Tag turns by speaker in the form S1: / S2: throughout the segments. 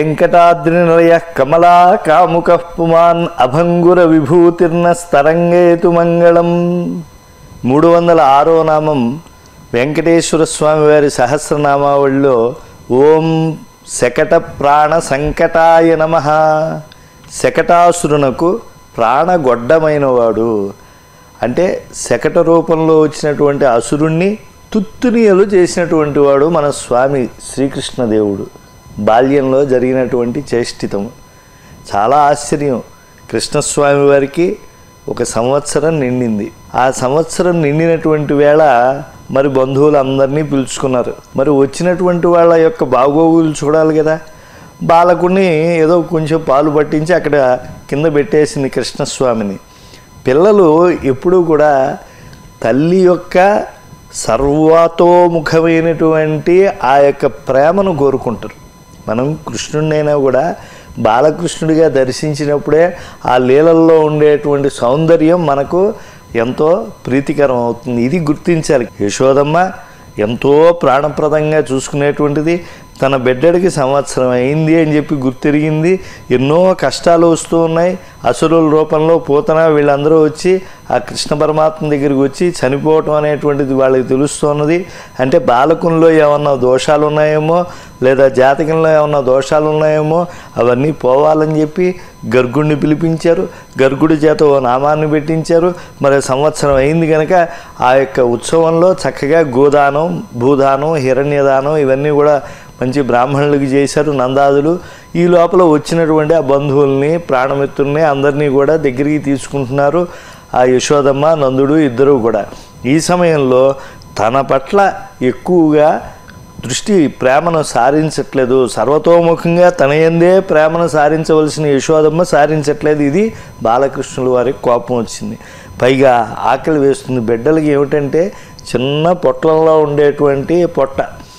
S1: వెంకటాద్రినిలయ కమలా కాముక పుమాన్ అభంగుర విభూతిర్న స్తరంగేతు మంగళం మూడు వందల ఆరో నామం వెంకటేశ్వర స్వామి వారి సహస్రనామావళిలో ఓం శకట ప్రాణ సంకటాయ నమ శకటాసురునకు ప్రాణగొడ్డమైనవాడు అంటే శకట రూపంలో వచ్చినటువంటి అసురుణ్ణి తుత్తునియలు చేసినటువంటి వాడు మన స్వామి శ్రీకృష్ణదేవుడు బాల్యంలో జరిగినటువంటి చేష్టితం చాలా ఆశ్చర్యం కృష్ణస్వామి వారికి ఒక సంవత్సరం నిండింది ఆ సంవత్సరం నిండినటువంటి వేళ మరి బంధువులందరినీ పిలుచుకున్నారు మరి వచ్చినటువంటి వాళ్ళ యొక్క బాగోగులు చూడాలి కదా బాలకుని ఏదో కొంచెం పాలు పట్టించి అక్కడ కింద పెట్టేసింది కృష్ణస్వామిని పిల్లలు ఎప్పుడూ కూడా తల్లి యొక్క సర్వతోముఖమైనటువంటి ఆ యొక్క ప్రేమను కోరుకుంటారు మనం కృష్ణుడినైనా కూడా బాలకృష్ణుడిగా దర్శించినప్పుడే ఆ లీలల్లో ఉండేటువంటి సౌందర్యం మనకు ఎంతో ప్రీతికరం అవుతుంది ఇది గుర్తించాలి యశోదమ్మ ఎంతో ప్రాణప్రదంగా చూసుకునేటువంటిది తన బిడ్డడికి సంవత్సరం అయింది అని చెప్పి గుర్తిరిగింది ఎన్నో కష్టాలు వస్తూ ఉన్నాయి అసురుల రూపంలో పూతన వీళ్ళందరూ వచ్చి ఆ కృష్ణ పరమాత్మ దగ్గరికి వచ్చి చనిపోవటం అనేటువంటిది వాళ్ళకి తెలుస్తున్నది అంటే బాలకుల్లో ఏమన్నా దోషాలు ఉన్నాయేమో లేదా జాతకంలో ఏమన్నా దోషాలు ఉన్నాయేమో అవన్నీ పోవాలని చెప్పి గర్గుడిని పిలిపించారు గర్గుడి చేత ఓ నామాన్ని పెట్టించారు మరి సంవత్సరం అయింది కనుక ఆ యొక్క ఉత్సవంలో చక్కగా గోదానం భూదానం హిరణ్యదానం ఇవన్నీ కూడా మంచి బ్రాహ్మణులకి చేశారు నందాదులు ఈ లోపల వచ్చినటువంటి ఆ బంధువుల్ని ప్రాణమిత్రుల్ని అందరినీ కూడా దగ్గరికి తీసుకుంటున్నారు ఆ యశోదమ్మ నందుడు ఇద్దరు కూడా ఈ సమయంలో తన పట్ల ఎక్కువగా దృష్టి ప్రేమను సారించట్లేదు సర్వతోముఖంగా తన ఎందే ప్రేమను సారించవలసిన యశోదమ్మ సారించట్లేదు ఇది బాలకృష్ణుల వారికి కోపం వచ్చింది పైగా ఆకలి వేస్తుంది బిడ్డలకి ఏమిటంటే చిన్న పొట్లంలో ఉండేటువంటి పొట్ట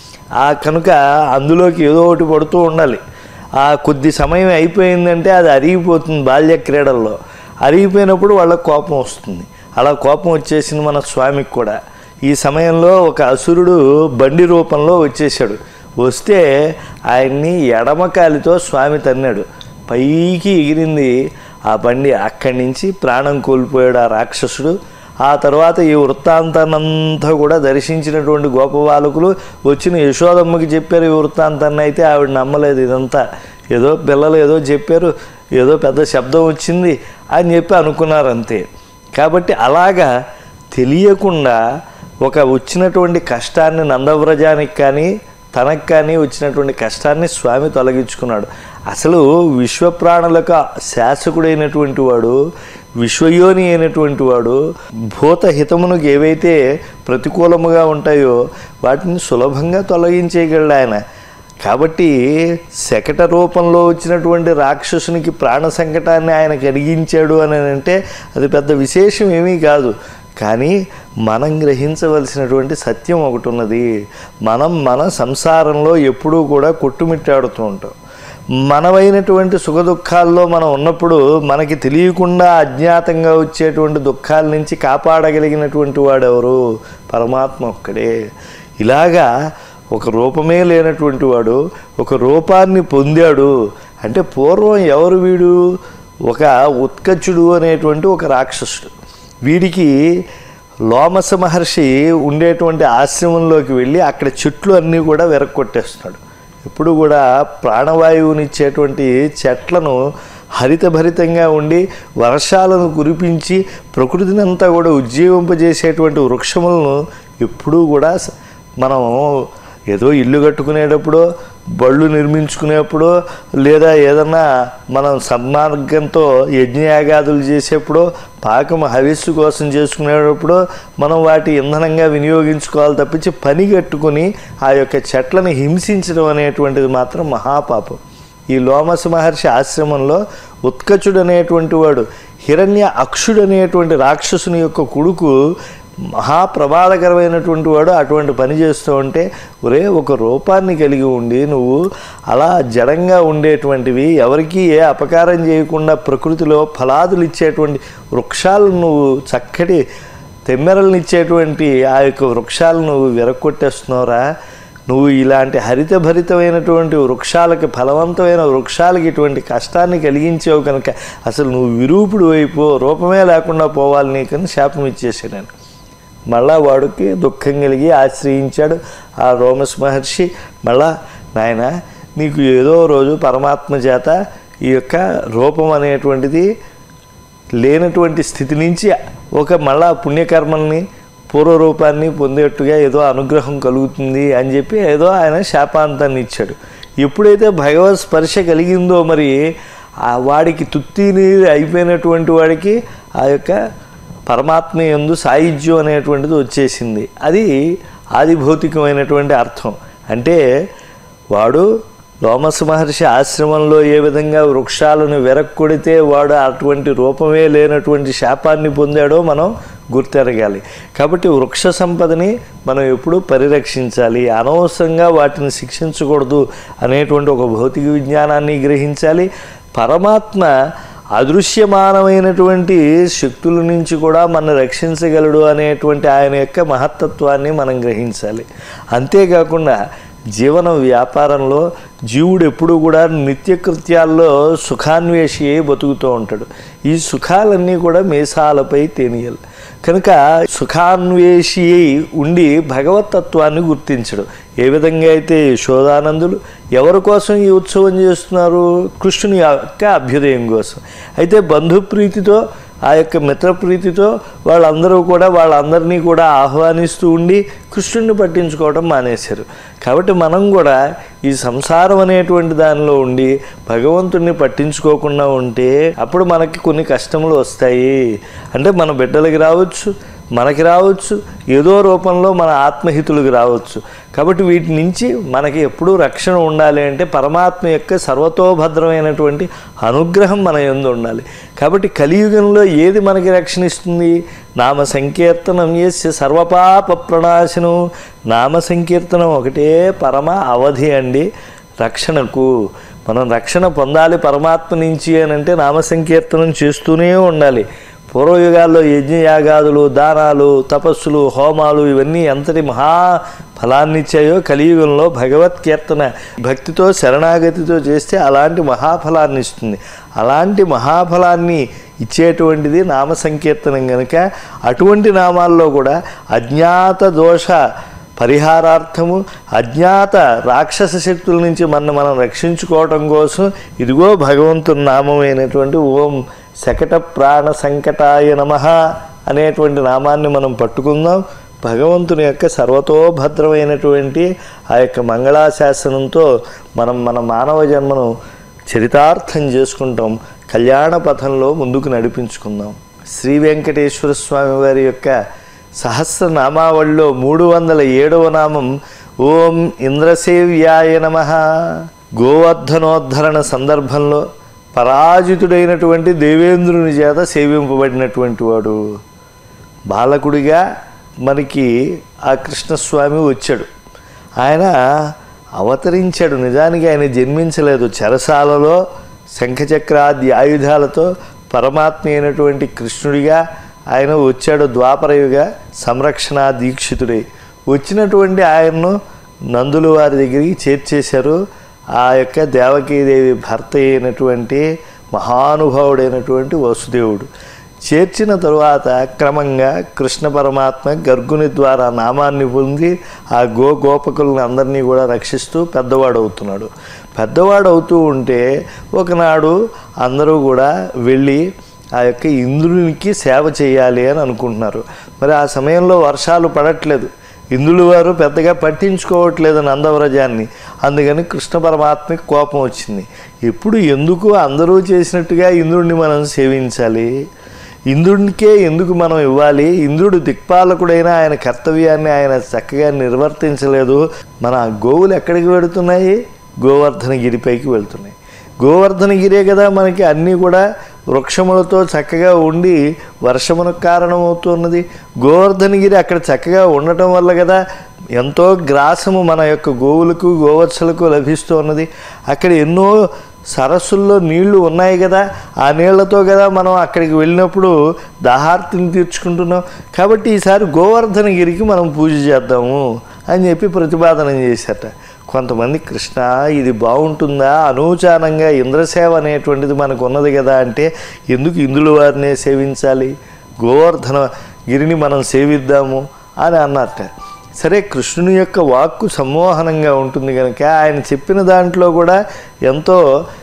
S1: ఆ కనుక అందులోకి ఏదో ఒకటి పడుతూ ఉండాలి ఆ కొద్ది సమయం అయిపోయిందంటే అది అరిగిపోతుంది బాల్య క్రీడల్లో అరిగిపోయినప్పుడు వాళ్ళకి కోపం వస్తుంది అలా కోపం వచ్చేసింది మన స్వామికి కూడా ఈ సమయంలో ఒక అసురుడు బండి రూపంలో వచ్చేసాడు వస్తే ఆయన్ని ఎడమకాలితో స్వామి తన్నాడు పైకి ఎగిరింది ఆ బండి అక్కడి నుంచి ప్రాణం కోల్పోయాడు ఆ రాక్షసుడు ఆ తర్వాత ఈ వృత్తాంతాన్నంతా కూడా దర్శించినటువంటి గోప బాలకులు వచ్చిన యశోదమ్మకి చెప్పారు ఈ వృత్తాంతాన్ని అయితే ఆవిడ నమ్మలేదు ఇదంతా ఏదో పిల్లలు ఏదో చెప్పారు ఏదో పెద్ద శబ్దం వచ్చింది అని చెప్పి అనుకున్నారు అంతే కాబట్టి అలాగా తెలియకుండా ఒక వచ్చినటువంటి కష్టాన్ని నందవ్రజానికి కానీ తనకు కానీ వచ్చినటువంటి కష్టాన్ని స్వామి తొలగించుకున్నాడు అసలు విశ్వప్రాణులకు శాసకుడైనటువంటి వాడు విశ్వయోని అయినటువంటి వాడు భూత హితమునకు ఏవైతే ప్రతికూలముగా ఉంటాయో వాటిని సులభంగా తొలగించేయగలడు ఆయన కాబట్టి శకట రూపంలో వచ్చినటువంటి రాక్షసునికి ప్రాణ సంకటాన్ని ఆయన కలిగించాడు అని అంటే అది పెద్ద విశేషం ఏమీ కాదు కానీ మనం గ్రహించవలసినటువంటి సత్యం ఒకటి ఉన్నది మనం మన సంసారంలో ఎప్పుడూ కూడా కొట్టుమిట్టాడుతూ ఉంటాం మనమైనటువంటి సుఖ దుఃఖాల్లో మనం ఉన్నప్పుడు మనకి తెలియకుండా అజ్ఞాతంగా వచ్చేటువంటి దుఃఖాల నుంచి కాపాడగలిగినటువంటి వాడెవరు పరమాత్మ ఒక్కడే ఇలాగా ఒక రూపమే లేనటువంటి వాడు ఒక రూపాన్ని పొందాడు అంటే పూర్వం ఎవరు వీడు ఒక ఉత్కచుడు అనేటువంటి ఒక రాక్షసుడు వీడికి లోమస మహర్షి ఉండేటువంటి ఆశ్రమంలోకి వెళ్ళి అక్కడ చెట్లు అన్నీ కూడా వెరక్కొట్టేస్తున్నాడు ఎప్పుడు కూడా ప్రాణవాయువునిచ్చేటువంటి చెట్లను హరితభరితంగా ఉండి వర్షాలను కురిపించి ప్రకృతిని అంతా కూడా ఉజ్జీవింపజేసేటువంటి వృక్షములను ఎప్పుడూ కూడా స- మనం ఏదో ఇల్లు కట్టుకునేటప్పుడు బళ్ళు నిర్మించుకునేప్పుడు లేదా ఏదన్నా మనం సన్మార్గంతో యజ్ఞయాగాదులు చేసేప్పుడు పాకం హవిస్సు కోసం చేసుకునేటప్పుడు మనం వాటి ఇంధనంగా వినియోగించుకోవాలి తప్పించి పని కట్టుకుని ఆ యొక్క చెట్లను హింసించడం అనేటువంటిది మాత్రం మహాపాపం ఈ లోమస మహర్షి ఆశ్రమంలో ఉత్కచుడు అనేటువంటి వాడు హిరణ్య అక్షుడు అనేటువంటి రాక్షసుని యొక్క కొడుకు మహాప్రమాదకరమైనటువంటి వాడు అటువంటి పని చేస్తూ ఉంటే ఒరే ఒక రూపాన్ని కలిగి ఉండి నువ్వు అలా జడంగా ఉండేటువంటివి ఎవరికీ ఏ అపకారం చేయకుండా ప్రకృతిలో ఫలాదులు ఇచ్చేటువంటి వృక్షాలను నువ్వు చక్కటి తెమ్మెరలను ఇచ్చేటువంటి ఆ యొక్క వృక్షాలను నువ్వు విరక్కొట్టేస్తున్నావురా నువ్వు ఇలాంటి హరితభరితమైనటువంటి వృక్షాలకి ఫలవంతమైన వృక్షాలకి ఇటువంటి కష్టాన్ని కలిగించావు కనుక అసలు నువ్వు విరూపుడు అయిపో రూపమే లేకుండా పోవాలి నీకని శాపం ఇచ్చేసాను నేను మళ్ళా వాడికి దుఃఖం కలిగి ఆశ్రయించాడు ఆ రోమస్ మహర్షి మళ్ళా నాయన నీకు ఏదో రోజు పరమాత్మ చేత ఈ యొక్క రూపం అనేటువంటిది లేనటువంటి స్థితి నుంచి ఒక మళ్ళా పుణ్యకర్మల్ని పూర్వరూపాన్ని పొందేట్టుగా ఏదో అనుగ్రహం కలుగుతుంది అని చెప్పి ఏదో ఆయన శాపాంతాన్ని ఇచ్చాడు ఎప్పుడైతే భగవత్ స్పర్శ కలిగిందో మరి ఆ వాడికి తుత్తి నీరు అయిపోయినటువంటి వాడికి ఆ యొక్క పరమాత్మ యందు సాయుధ్యం అనేటువంటిది వచ్చేసింది అది ఆది భౌతికమైనటువంటి అర్థం అంటే వాడు లోమస మహర్షి ఆశ్రమంలో ఏ విధంగా వృక్షాలను వెరక్కొడితే వాడు అటువంటి రూపమే లేనటువంటి శాపాన్ని పొందాడో మనం గుర్తెరగాలి కాబట్టి వృక్ష సంపదని మనం ఎప్పుడూ పరిరక్షించాలి అనవసరంగా వాటిని శిక్షించకూడదు అనేటువంటి ఒక భౌతిక విజ్ఞానాన్ని గ్రహించాలి పరమాత్మ అదృశ్యమానమైనటువంటి శక్తుల నుంచి కూడా మనం రక్షించగలడు అనేటువంటి ఆయన యొక్క మహత్తత్వాన్ని మనం గ్రహించాలి అంతేకాకుండా జీవన వ్యాపారంలో జీవుడు ఎప్పుడూ కూడా నిత్యకృత్యాల్లో సుఖాన్వేషి అయి బతుకుతూ ఉంటాడు ఈ సుఖాలన్నీ కూడా మేసాలపై తేనియలు కనుక సుఖాన్వేషి అయి ఉండి భగవతత్వాన్ని గుర్తించడు ఏ విధంగా అయితే యశోదానందులు ఎవరి కోసం ఈ ఉత్సవం చేస్తున్నారు కృష్ణుని యొక్క అభ్యుదయం కోసం అయితే బంధుప్రీతితో ఆ యొక్క మిత్రప్రీతితో వాళ్ళందరూ కూడా వాళ్ళందరినీ కూడా ఆహ్వానిస్తూ ఉండి కృష్ణుడిని పట్టించుకోవడం మానేశారు కాబట్టి మనం కూడా ఈ సంసారం అనేటువంటి దానిలో ఉండి భగవంతుడిని పట్టించుకోకుండా ఉంటే అప్పుడు మనకి కొన్ని కష్టములు వస్తాయి అంటే మన బిడ్డలకి రావచ్చు మనకి రావచ్చు ఏదో రూపంలో మన ఆత్మహితులకు రావచ్చు కాబట్టి వీటి నుంచి మనకి ఎప్పుడూ రక్షణ ఉండాలి అంటే పరమాత్మ యొక్క సర్వతోభద్రమైనటువంటి అనుగ్రహం మన ఎందు ఉండాలి కాబట్టి కలియుగంలో ఏది మనకి రక్షణ ఇస్తుంది నామ సంకీర్తనం చేసి సర్వపాప ప్రణాశనం నామ సంకీర్తనం ఒకటే పరమ అవధి అండి రక్షణకు మనం రక్షణ పొందాలి పరమాత్మ నుంచి అని అంటే నామ సంకీర్తనం చేస్తూనే ఉండాలి పూర్వయుగాల్లో యజ్ఞయాగాదులు దానాలు తపస్సులు హోమాలు ఇవన్నీ ఎంతటి మహా ఫలాన్ని ఇచ్చాయో కలియుగంలో భగవత్ కీర్తన భక్తితో శరణాగతితో చేస్తే అలాంటి మహాఫలాన్ని ఇస్తుంది అలాంటి మహాఫలాన్ని ఇచ్చేటువంటిది నామ సంకీర్తనం కనుక అటువంటి నామాల్లో కూడా అజ్ఞాత దోష పరిహారార్థము అజ్ఞాత రాక్షస శక్తుల నుంచి మనం మనం రక్షించుకోవటం కోసం ఇదిగో భగవంతుని నామమైనటువంటి ఓం శకట ప్రాణ సంకటాయ నమ అనేటువంటి నామాన్ని మనం పట్టుకుందాం భగవంతుని యొక్క సర్వతోభద్రమైనటువంటి ఆ యొక్క మంగళాశాసనంతో మనం మన మానవ జన్మను చరితార్థం చేసుకుంటాం కళ్యాణ పథంలో ముందుకు నడిపించుకుందాం శ్రీ వెంకటేశ్వర స్వామి వారి యొక్క సహస్రనామావళిలో మూడు వందల ఏడవ నామం ఓం ఇంద్రసేవ్యాయ నమ గోవర్ధనోద్ధరణ సందర్భంలో పరాజితుడైనటువంటి దేవేంద్రుని చేత సేవింపబడినటువంటి వాడు బాలకుడిగా మనకి ఆ కృష్ణస్వామి వచ్చాడు ఆయన అవతరించాడు నిజానికి ఆయన జన్మించలేదు చెరసాలలో శంఖచక్రాది ఆయుధాలతో పరమాత్మ అయినటువంటి కృష్ణుడిగా ఆయన వచ్చాడు ద్వాపరయుగ సంరక్షణ దీక్షితుడై వచ్చినటువంటి ఆయన్ను నందులు వారి దగ్గరికి చేర్చేశారు ఆ యొక్క దేవకీదేవి భర్త అయినటువంటి మహానుభావుడైనటువంటి వసుదేవుడు చేర్చిన తరువాత క్రమంగా కృష్ణ పరమాత్మ గర్గుని ద్వారా నామాన్ని పొంది ఆ గో గోపకులను అందరినీ కూడా రక్షిస్తూ పెద్దవాడు అవుతున్నాడు పెద్దవాడు అవుతూ ఉంటే ఒకనాడు అందరూ కూడా వెళ్ళి ఆ యొక్క ఇంద్రునికి సేవ చేయాలి అని అనుకుంటున్నారు మరి ఆ సమయంలో వర్షాలు పడట్లేదు ఇంద్రుడు వారు పెద్దగా పట్టించుకోవట్లేదు నందవ్రజాన్ని అందుకని కృష్ణ పరమాత్మకి కోపం వచ్చింది ఎప్పుడు ఎందుకు అందరూ చేసినట్టుగా ఇంద్రుడిని మనం సేవించాలి ఇంద్రుడికే ఎందుకు మనం ఇవ్వాలి ఇంద్రుడు దిక్పాలకుడైన ఆయన కర్తవ్యాన్ని ఆయన చక్కగా నిర్వర్తించలేదు మన గోవులు ఎక్కడికి వెళుతున్నాయి గోవర్ధనగిరిపైకి వెళ్తున్నాయి గోవర్ధనగిరే కదా మనకి అన్నీ కూడా వృక్షములతో చక్కగా ఉండి వర్షమునకు కారణమవుతున్నది గోవర్ధనగిరి అక్కడ చక్కగా ఉండటం వల్ల కదా ఎంతో గ్రాసము మన యొక్క గోవులకు గోవత్సలకు లభిస్తూ ఉన్నది అక్కడ ఎన్నో సరస్సుల్లో నీళ్లు ఉన్నాయి కదా ఆ నీళ్లతో కదా మనం అక్కడికి వెళ్ళినప్పుడు దాహార్తిని తీర్చుకుంటున్నాం కాబట్టి ఈసారి గోవర్ధనగిరికి మనం పూజ చేద్దాము అని చెప్పి ప్రతిపాదన చేశారట కొంతమంది కృష్ణ ఇది బాగుంటుందా అనూచానంగా ఇంద్రసేవ అనేటువంటిది మనకు ఉన్నది కదా అంటే ఎందుకు ఇందుల వారినే సేవించాలి గోవర్ధన గిరిని మనం సేవిద్దాము అని అన్నట్ట సరే కృష్ణుని యొక్క వాక్కు సమ్మోహనంగా ఉంటుంది కనుక ఆయన చెప్పిన దాంట్లో కూడా ఎంతో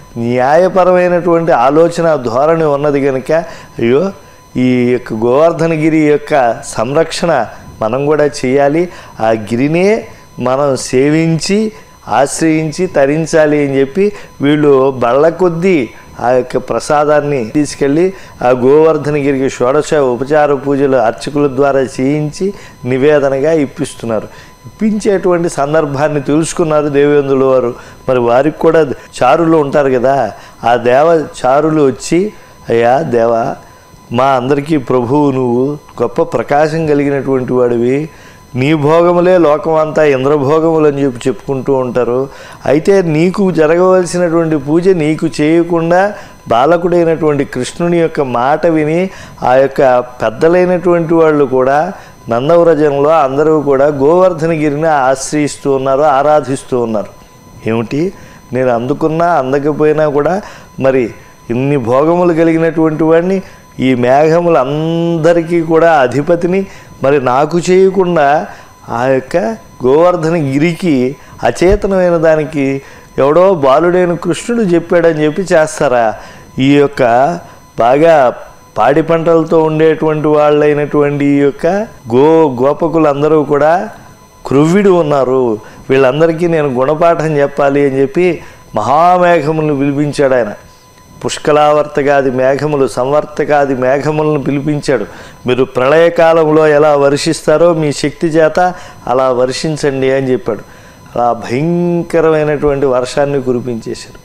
S1: న్యాయపరమైనటువంటి ఆలోచన ధోరణి ఉన్నది కనుక అయ్యో ఈ యొక్క గోవర్ధనగిరి యొక్క సంరక్షణ మనం కూడా చేయాలి ఆ గిరినే మనం సేవించి ఆశ్రయించి తరించాలి అని చెప్పి వీళ్ళు బళ్ళ కొద్దీ ఆ యొక్క ప్రసాదాన్ని తీసుకెళ్ళి ఆ గోవర్ధనగిరికి షోడశ ఉపచార పూజలు అర్చకుల ద్వారా చేయించి నివేదనగా ఇప్పిస్తున్నారు ఇప్పించేటువంటి సందర్భాన్ని తెలుసుకున్నారు దేవేంద్రుల వారు మరి వారికి కూడా చారులు ఉంటారు కదా ఆ దేవ చారులు వచ్చి అయ్యా దేవా మా అందరికీ ప్రభువు నువ్వు గొప్ప ప్రకాశం కలిగినటువంటి వాడివి నీ భోగములే లోకమంతా ఇంద్రభోగములు అని చెప్పి చెప్పుకుంటూ ఉంటారు అయితే నీకు జరగవలసినటువంటి పూజ నీకు చేయకుండా బాలకుడైనటువంటి కృష్ణుని యొక్క మాట విని ఆ యొక్క పెద్దలైనటువంటి వాళ్ళు కూడా నందవ్రజంలో అందరూ కూడా గోవర్ధనగిరిని ఆశ్రయిస్తూ ఉన్నారు ఆరాధిస్తూ ఉన్నారు ఏమిటి నేను అందుకున్నా అందకపోయినా కూడా మరి ఇన్ని భోగములు కలిగినటువంటి వాడిని ఈ మేఘములు అందరికీ కూడా అధిపతిని మరి నాకు చేయకుండా ఆ యొక్క గోవర్ధన గిరికి అచేతనమైన దానికి ఎవడో బాలుడైన కృష్ణుడు చెప్పాడని చెప్పి చేస్తారా ఈ యొక్క బాగా పాడి పంటలతో ఉండేటువంటి వాళ్ళైనటువంటి ఈ యొక్క గో గోపకులందరూ కూడా క్రొవ్విడి ఉన్నారు వీళ్ళందరికీ నేను గుణపాఠం చెప్పాలి అని చెప్పి మహామేఘములను పిలిపించాడు ఆయన పుష్కలావర్తగాది మేఘములు సంవర్తకాది మేఘములను పిలిపించాడు మీరు ప్రళయకాలంలో ఎలా వర్షిస్తారో మీ శక్తి చేత అలా వర్షించండి అని చెప్పాడు అలా భయంకరమైనటువంటి వర్షాన్ని కురిపించేశాడు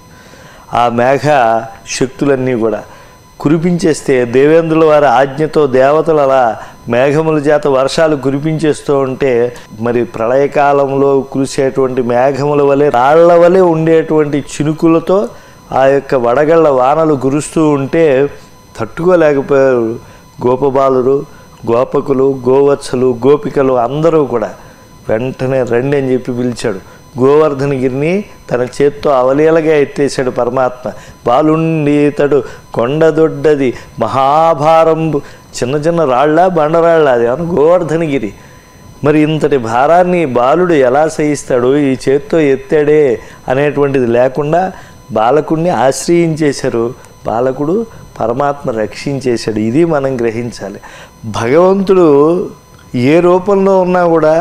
S1: ఆ మేఘ శక్తులన్నీ కూడా కురిపించేస్తే దేవేంద్రుల వారి ఆజ్ఞతో దేవతలు అలా మేఘముల చేత వర్షాలు కురిపించేస్తూ ఉంటే మరి ప్రళయకాలంలో కురిసేటువంటి మేఘముల వలె రాళ్ల వలె ఉండేటువంటి చినుకులతో ఆ యొక్క వడగళ్ళ వానలు కురుస్తూ ఉంటే తట్టుకోలేకపోయారు గోపబాలురు గోపకులు గోవత్సలు గోపికలు అందరూ కూడా వెంటనే రండి అని చెప్పి పిలిచాడు గోవర్ధనగిరిని తన చేత్తో అవలీలగా ఎత్తేసాడు పరమాత్మ బాలుండి ఇతడు కొండదొడ్డది మహాభారంబు చిన్న చిన్న రాళ్ళ బండరాళ్ళ అది అవును గోవర్ధనగిరి మరి ఇంతటి భారాన్ని బాలుడు ఎలా సహిస్తాడు ఈ చేత్తో ఎత్తాడే అనేటువంటిది లేకుండా బాలకుడిని ఆశ్రయించేశారు బాలకుడు పరమాత్మ రక్షించేశాడు ఇది మనం గ్రహించాలి భగవంతుడు ఏ రూపంలో ఉన్నా కూడా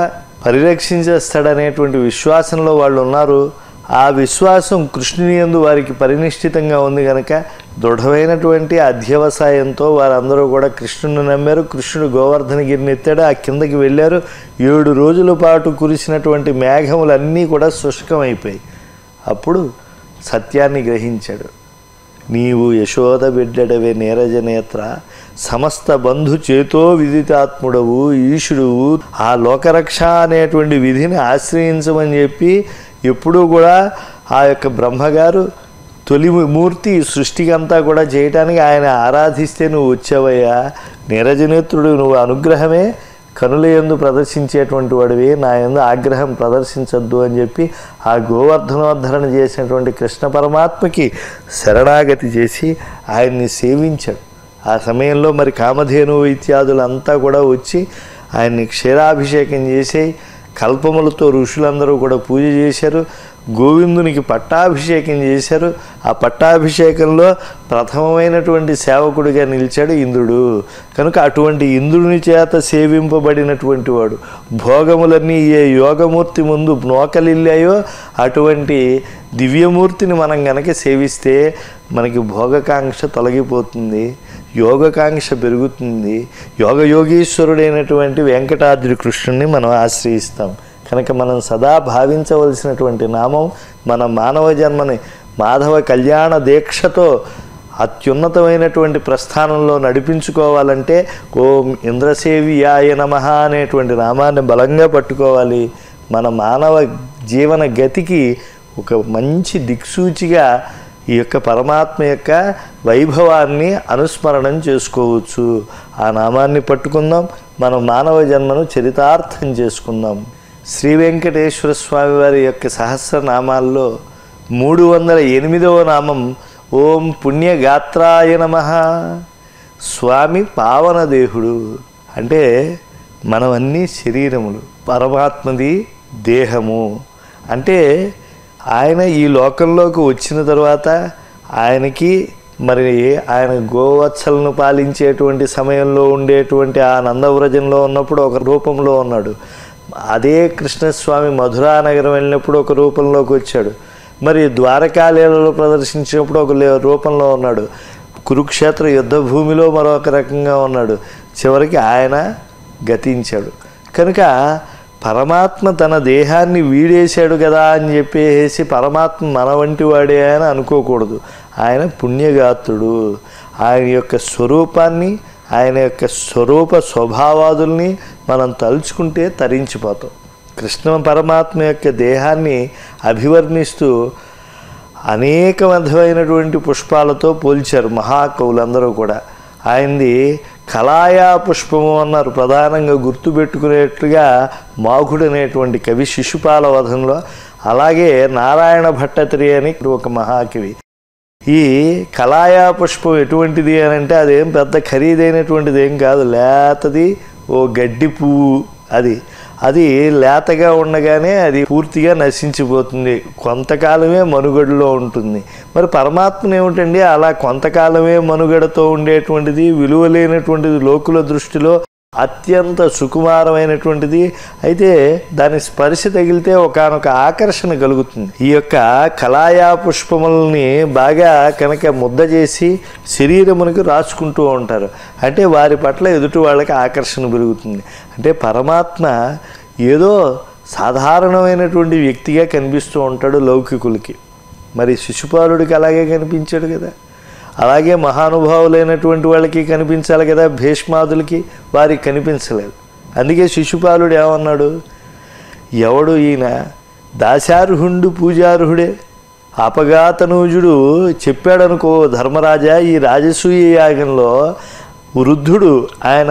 S1: పరిరక్షించేస్తాడనేటువంటి విశ్వాసంలో వాళ్ళు ఉన్నారు ఆ విశ్వాసం కృష్ణుని యందు వారికి పరినిష్ఠితంగా ఉంది కనుక దృఢమైనటువంటి అధ్యవసాయంతో వారందరూ కూడా కృష్ణుని నమ్మారు కృష్ణుడు గోవర్ధనగిరిని ఎత్తాడు ఆ కిందకి వెళ్ళారు ఏడు రోజుల పాటు కురిసినటువంటి మేఘములన్నీ కూడా శుష్కమైపోయాయి అప్పుడు సత్యాన్ని గ్రహించాడు నీవు యశోద బిడ్డడవే నీరజనేత్ర సమస్త బంధు చేతో విదితాత్ముడవు ఈశుడువు ఆ లోకరక్ష అనేటువంటి విధిని ఆశ్రయించమని చెప్పి ఎప్పుడూ కూడా ఆ యొక్క బ్రహ్మగారు తొలి మూర్తి ఈ సృష్టికంతా కూడా చేయటానికి ఆయన ఆరాధిస్తే నువ్వు వచ్చావయ్యా నీరజనేత్రుడు నువ్వు అనుగ్రహమే కనుల ఎందు ప్రదర్శించేటువంటి వాడివి నా ఎందు ఆగ్రహం ప్రదర్శించొద్దు అని చెప్పి ఆ గోవర్ధనోద్ధరణ చేసినటువంటి కృష్ణ పరమాత్మకి శరణాగతి చేసి ఆయన్ని సేవించాడు ఆ సమయంలో మరి కామధేను ఇత్యాదులంతా కూడా వచ్చి ఆయన్ని క్షీరాభిషేకం చేసి కల్పములతో ఋషులందరూ కూడా పూజ చేశారు గోవిందునికి పట్టాభిషేకం చేశారు ఆ పట్టాభిషేకంలో ప్రథమమైనటువంటి సేవకుడిగా నిలిచాడు ఇంద్రుడు కనుక అటువంటి ఇంద్రుని చేత సేవింపబడినటువంటి వాడు భోగములన్నీ ఏ యోగమూర్తి ముందు నోకలిల్లాయో అటువంటి దివ్యమూర్తిని మనం గనక సేవిస్తే మనకి భోగకాంక్ష తొలగిపోతుంది యోగకాంక్ష పెరుగుతుంది యోగ యోగీశ్వరుడైనటువంటి వెంకటాద్రి కృష్ణుని మనం ఆశ్రయిస్తాం కనుక మనం సదా భావించవలసినటువంటి నామం మన మానవ జన్మని మాధవ కళ్యాణ దీక్షతో అత్యున్నతమైనటువంటి ప్రస్థానంలో నడిపించుకోవాలంటే ఓం ఇంద్రసేవియాయ నమ అనేటువంటి నామాన్ని బలంగా పట్టుకోవాలి మన మానవ జీవన గతికి ఒక మంచి దిక్సూచిగా ఈ యొక్క పరమాత్మ యొక్క వైభవాన్ని అనుస్మరణం చేసుకోవచ్చు ఆ నామాన్ని పట్టుకుందాం మనం మానవ జన్మను చరితార్థం చేసుకుందాం శ్రీ వెంకటేశ్వర స్వామి వారి యొక్క సహస్రనామాల్లో మూడు వందల ఎనిమిదవ నామం ఓం పుణ్యగాత్రాయ నమ స్వామి పావనదేహుడు అంటే మనమన్నీ శరీరములు పరమాత్మది దేహము అంటే ఆయన ఈ లోకంలోకి వచ్చిన తర్వాత ఆయనకి మరి ఆయన గోవత్సలను పాలించేటువంటి సమయంలో ఉండేటువంటి ఆ నందవ్రజంలో ఉన్నప్పుడు ఒక రూపంలో ఉన్నాడు అదే కృష్ణస్వామి మధురా నగరం వెళ్ళినప్పుడు ఒక రూపంలోకి వచ్చాడు మరి ద్వారకాలీలలో ప్రదర్శించినప్పుడు ఒక లే- రూపంలో ఉన్నాడు కురుక్షేత్ర యుద్ధ భూమిలో మరొక రకంగా ఉన్నాడు చివరికి ఆయన గతించాడు కనుక పరమాత్మ తన దేహాన్ని వీడేశాడు కదా అని చెప్పేసి పరమాత్మ మన వంటి వాడే అని అనుకోకూడదు ఆయన పుణ్యగాత్రుడు ఆయన యొక్క స్వరూపాన్ని ఆయన యొక్క స్వరూప స్వభావాదుల్ని మనం తలుచుకుంటే తరించిపోతాం కృష్ణ పరమాత్మ యొక్క దేహాన్ని అభివర్ణిస్తూ అనేక విధమైనటువంటి పుష్పాలతో పోల్చారు మహాకవులందరూ కూడా ఆయనది కళాయా పుష్పము అన్నారు ప్రధానంగా గుర్తుపెట్టుకునేట్లుగా మాఘుడు అనేటువంటి కవి శిశుపాల వధంలో అలాగే నారాయణ భట్టతిరి అని ఒక మహాకవి ఈ కళాయా పుష్పం ఎటువంటిది అని అంటే అదేం పెద్ద ఖరీదైనటువంటిది ఏం కాదు లేతది ఓ గడ్డి పువ్వు అది అది లేతగా ఉండగానే అది పూర్తిగా నశించిపోతుంది కొంతకాలమే మనుగడలో ఉంటుంది మరి పరమాత్మను ఏమిటండి అలా కొంతకాలమే మనుగడతో ఉండేటువంటిది విలువ లేనటువంటిది లోకుల దృష్టిలో అత్యంత సుకుమారమైనటువంటిది అయితే దాని స్పర్శ తగిలితే ఒకనొక ఆకర్షణ కలుగుతుంది ఈ యొక్క కళాయా పుష్పములని బాగా కనుక ముద్ద చేసి శరీరమునికి రాసుకుంటూ ఉంటారు అంటే వారి పట్ల ఎదుటి వాళ్ళకి ఆకర్షణ పెరుగుతుంది అంటే పరమాత్మ ఏదో సాధారణమైనటువంటి వ్యక్తిగా కనిపిస్తూ ఉంటాడు లౌకికులకి మరి శిశుపాలుడికి అలాగే కనిపించాడు కదా అలాగే మహానుభావులైనటువంటి వాళ్ళకి కనిపించాలి కదా భీష్మాదులకి వారికి కనిపించలేదు అందుకే శిశుపాలుడు ఏమన్నాడు ఎవడు ఈయన దాశార్హుండు పూజార్హుడే అపఘాతనూజుడు చెప్పాడనుకో ధర్మరాజా ఈ రాజసూయ యాగంలో వృద్ధుడు ఆయన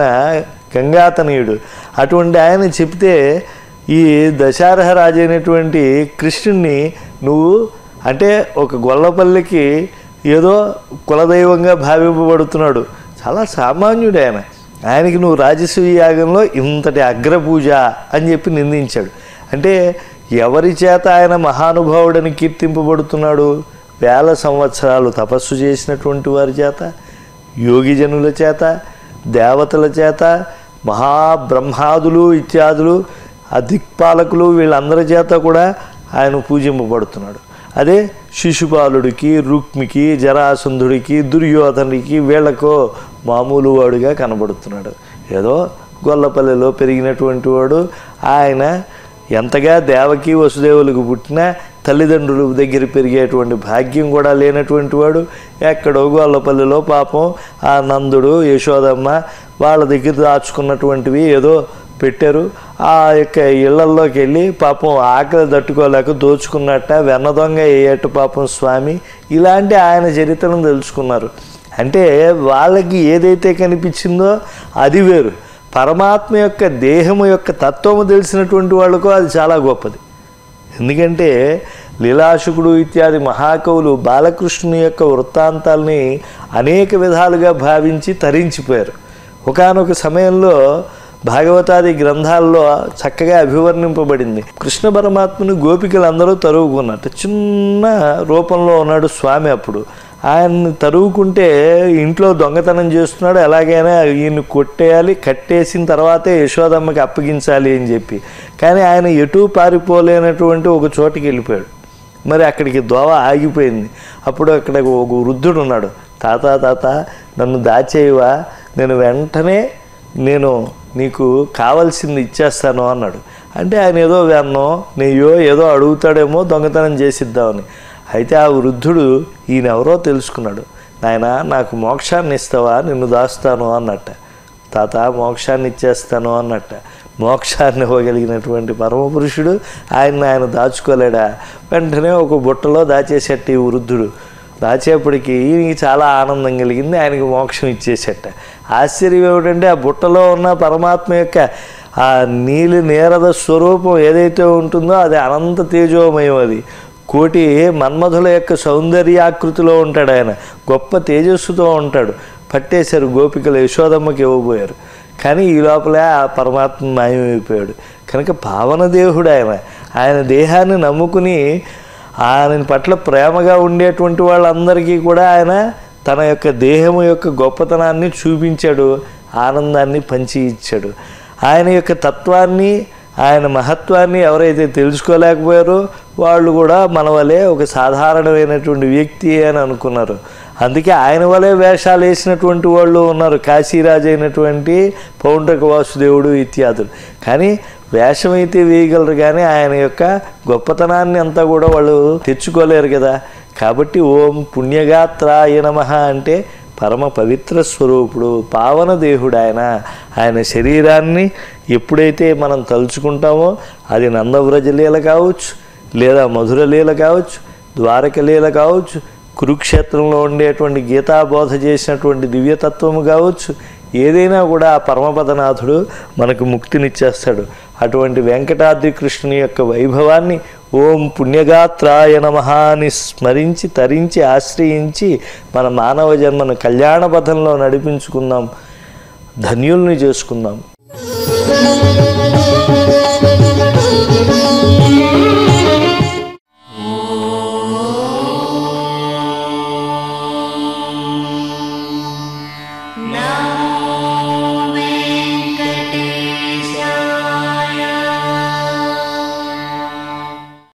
S1: గంగాతనయుడు అటువంటి ఆయన చెప్తే ఈ దశారహ రాజు అయినటువంటి కృష్ణుణ్ణి నువ్వు అంటే ఒక గొల్లపల్లికి ఏదో కులదైవంగా భావింపబడుతున్నాడు చాలా సామాన్యుడు ఆయన ఆయనకి నువ్వు రాజసూయ యాగంలో ఇంతటి అగ్రపూజ అని చెప్పి నిందించాడు అంటే ఎవరి చేత ఆయన మహానుభావుడని కీర్తింపబడుతున్నాడు వేల సంవత్సరాలు తపస్సు చేసినటువంటి వారి చేత యోగిజనుల చేత దేవతల చేత మహాబ్రహ్మాదులు ఇత్యాదులు ఆ దిక్పాలకులు వీళ్ళందరి చేత కూడా ఆయన పూజింపబడుతున్నాడు అదే శిశుపాలుడికి రుక్మికి జరాసంధుడికి దుర్యోధనుడికి వీళ్ళకో మామూలు వాడుగా కనబడుతున్నాడు ఏదో గొల్లపల్లిలో పెరిగినటువంటి వాడు ఆయన ఎంతగా దేవకి వసుదేవులకు పుట్టిన తల్లిదండ్రుల దగ్గర పెరిగేటువంటి భాగ్యం కూడా లేనటువంటి వాడు ఎక్కడో గొల్లపల్లిలో పాపం ఆ నందుడు యశోదమ్మ వాళ్ళ దగ్గర దాచుకున్నటువంటివి ఏదో పెట్టారు ఆ యొక్క ఇళ్లల్లోకి వెళ్ళి పాపం ఆకలి తట్టుకోలేక దోచుకున్నట్ట వెన్న దొంగ ఏయట పాపం స్వామి ఇలాంటి ఆయన చరిత్రను తెలుసుకున్నారు అంటే వాళ్ళకి ఏదైతే కనిపించిందో అది వేరు పరమాత్మ యొక్క దేహము యొక్క తత్వము తెలిసినటువంటి వాళ్ళకు అది చాలా గొప్పది ఎందుకంటే లీలాశుకుడు ఇత్యాది మహాకవులు బాలకృష్ణుని యొక్క వృత్తాంతాల్ని అనేక విధాలుగా భావించి తరించిపోయారు ఒకానొక సమయంలో భాగవతాది గ్రంథాల్లో చక్కగా అభివర్ణింపబడింది కృష్ణ పరమాత్మను గోపికలందరూ తరువుకున్నట్టు చిన్న రూపంలో ఉన్నాడు స్వామి అప్పుడు ఆయన్ని తరువుకుంటే ఇంట్లో దొంగతనం చేస్తున్నాడు ఎలాగైనా ఈయన కొట్టేయాలి కట్టేసిన తర్వాతే యశోదమ్మకి అప్పగించాలి అని చెప్పి కానీ ఆయన ఎటు పారిపోలేనటువంటి ఒక చోటికి వెళ్ళిపోయాడు మరి అక్కడికి దోవ ఆగిపోయింది అప్పుడు అక్కడ ఒక వృద్ధుడు ఉన్నాడు తాత తాత నన్ను దాచేయవా నేను వెంటనే నేను నీకు కావాల్సింది ఇచ్చేస్తాను అన్నాడు అంటే ఆయన ఏదో వెన్నో నెయ్యో ఏదో అడుగుతాడేమో దొంగతనం చేసిద్దామని అయితే ఆ వృద్ధుడు ఈయన ఎవరో తెలుసుకున్నాడు నాయన నాకు మోక్షాన్ని ఇస్తావా నిన్ను దాస్తాను అన్నట్ట తాత మోక్షాన్ని ఇచ్చేస్తాను అన్నట్ట మోక్షాన్ని ఇవ్వగలిగినటువంటి పరమపురుషుడు ఆయన ఆయన దాచుకోలేడా వెంటనే ఒక బుట్టలో దాచేసేట ఈ వృద్ధుడు దాచేపటికి ఈయనకి చాలా ఆనందం కలిగింది ఆయనకి మోక్షం ఇచ్చేసేట ఆశ్చర్యం ఏమిటంటే ఆ బుట్టలో ఉన్న పరమాత్మ యొక్క ఆ నీలి నేరద స్వరూపం ఏదైతే ఉంటుందో అది అనంత తేజోమయం అది కోటి మన్మధుల యొక్క సౌందర్యాకృతిలో ఉంటాడు ఆయన గొప్ప తేజస్సుతో ఉంటాడు పట్టేశారు గోపికలు యశోదమ్మకి ఇవ్వబోయారు కానీ ఈ లోపలే ఆ పరమాత్మ మాయమైపోయాడు కనుక పావనదేవుడు ఆయన ఆయన దేహాన్ని నమ్ముకుని ఆయన పట్ల ప్రేమగా ఉండేటువంటి వాళ్ళందరికీ కూడా ఆయన తన యొక్క దేహము యొక్క గొప్పతనాన్ని చూపించాడు ఆనందాన్ని పంచి ఇచ్చాడు ఆయన యొక్క తత్వాన్ని ఆయన మహత్వాన్ని ఎవరైతే తెలుసుకోలేకపోయారో వాళ్ళు కూడా మన వలె ఒక సాధారణమైనటువంటి వ్యక్తి అని అనుకున్నారు అందుకే ఆయన వలె వేషాలు వేసినటువంటి వాళ్ళు ఉన్నారు కాశీరాజు అయినటువంటి పౌండ్రక వాసుదేవుడు ఇత్యాదులు కానీ వేషం అయితే వేయగలరు కానీ ఆయన యొక్క గొప్పతనాన్ని అంతా కూడా వాళ్ళు తెచ్చుకోలేరు కదా కాబట్టి ఓం పుణ్యగాత్రాయ నమః అంటే పరమ పవిత్ర స్వరూపుడు పావన దేవుడు ఆయన ఆయన శరీరాన్ని ఎప్పుడైతే మనం తలుచుకుంటామో అది నందవ్రజ లీల కావచ్చు లేదా మధుర లీల కావచ్చు ద్వారక లీల కావచ్చు కురుక్షేత్రంలో ఉండేటువంటి గీతాబోధ చేసినటువంటి దివ్యతత్వము కావచ్చు ఏదైనా కూడా ఆ పరమపదనాథుడు మనకు ముక్తినిచ్చేస్తాడు అటువంటి వెంకటాద్రి కృష్ణుని యొక్క వైభవాన్ని ఓం పుణ్యగాత్రాయ నమః అని స్మరించి తరించి ఆశ్రయించి మన మానవ జన్మను కళ్యాణ పథంలో నడిపించుకుందాం ధన్యుల్ని చేసుకుందాం
S2: Thank you.